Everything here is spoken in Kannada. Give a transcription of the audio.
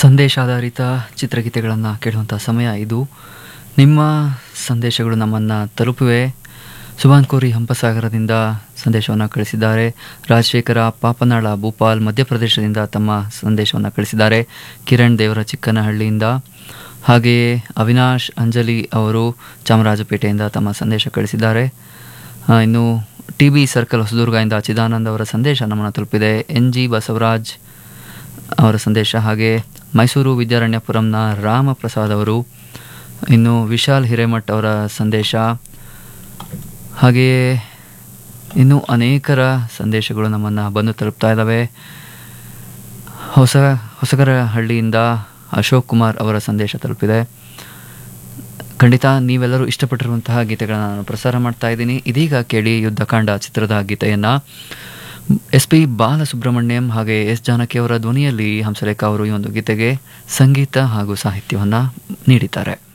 ಸಂದೇಶಾಧಾರಿತ ಚಿತ್ರಗೀತೆಗಳನ್ನು ಕೇಳುವಂಥ ಸಮಯ ಇದು ನಿಮ್ಮ ಸಂದೇಶಗಳು ನಮ್ಮನ್ನು ತಲುಪಿವೆ ಸುಭಾನ್ ಕೋರಿ ಹಂಪಸಾಗರದಿಂದ ಸಂದೇಶವನ್ನು ಕಳಿಸಿದ್ದಾರೆ ರಾಜಶೇಖರ ಪಾಪನಾಳ ಭೂಪಾಲ್ ಮಧ್ಯಪ್ರದೇಶದಿಂದ ತಮ್ಮ ಸಂದೇಶವನ್ನು ಕಳಿಸಿದ್ದಾರೆ ಕಿರಣ್ ದೇವರ ಚಿಕ್ಕನಹಳ್ಳಿಯಿಂದ ಹಾಗೆಯೇ ಅವಿನಾಶ್ ಅಂಜಲಿ ಅವರು ಚಾಮರಾಜಪೇಟೆಯಿಂದ ತಮ್ಮ ಸಂದೇಶ ಕಳಿಸಿದ್ದಾರೆ ಆ, ಇನ್ನು ಟಿ ಬಿ ಸರ್ಕಲ್ ಹೊಸದುರ್ಗದಿಂದ ಚಿದಾನಂದ್ ಅವರ ಸಂದೇಶ ನಮ್ಮನ್ನು ತಲುಪಿದೆ ಎನ್ ಜಿ ಬಸವರಾಜ್ ಅವರ ಸಂದೇಶ ಹಾಗೆ ಮೈಸೂರು ವಿದ್ಯಾರಣ್ಯಪುರಂನ ರಾಮಪ್ರಸಾದ್ ಅವರು ಇನ್ನು ವಿಶಾಲ್ ಹಿರೇಮಠ್ ಅವರ ಸಂದೇಶ ಹಾಗೆಯೇ ಇನ್ನೂ ಅನೇಕರ ಸಂದೇಶಗಳು ನಮ್ಮನ್ನು ಬಂದು ತಲುಪ್ತಾ ಇದ್ದಾವೆ ಹೊಸ ಹೊಸಗರಹಳ್ಳಿಯಿಂದ ಅಶೋಕ್ ಕುಮಾರ್ ಅವರ ಸಂದೇಶ ತಲುಪಿದೆ ಖಂಡಿತ ನೀವೆಲ್ಲರೂ ಇಷ್ಟಪಟ್ಟಿರುವಂತಹ ಗೀತೆಗಳನ್ನು ನಾನು ಪ್ರಸಾರ ಮಾಡ್ತಾ ಇದ್ದೀನಿ ಇದೀಗ ಕೇಳಿ ಯುದ್ಧಕಾಂಡ ಚಿತ್ರದ ಗೀತೆಯನ್ನು ಎಸ್ ಪಿ ಬಾಲಸುಬ್ರಹ್ಮಣ್ಯಂ ಹಾಗೆ ಎಸ್ ಜಾನಕಿ ಅವರ ಧ್ವನಿಯಲ್ಲಿ ಹಂಸಲೇಖ ಅವರು ಈ ಒಂದು ಗೀತೆಗೆ ಸಂಗೀತ ಹಾಗೂ ಸಾಹಿತ್ಯವನ್ನು ನೀಡಿದ್ದಾರೆ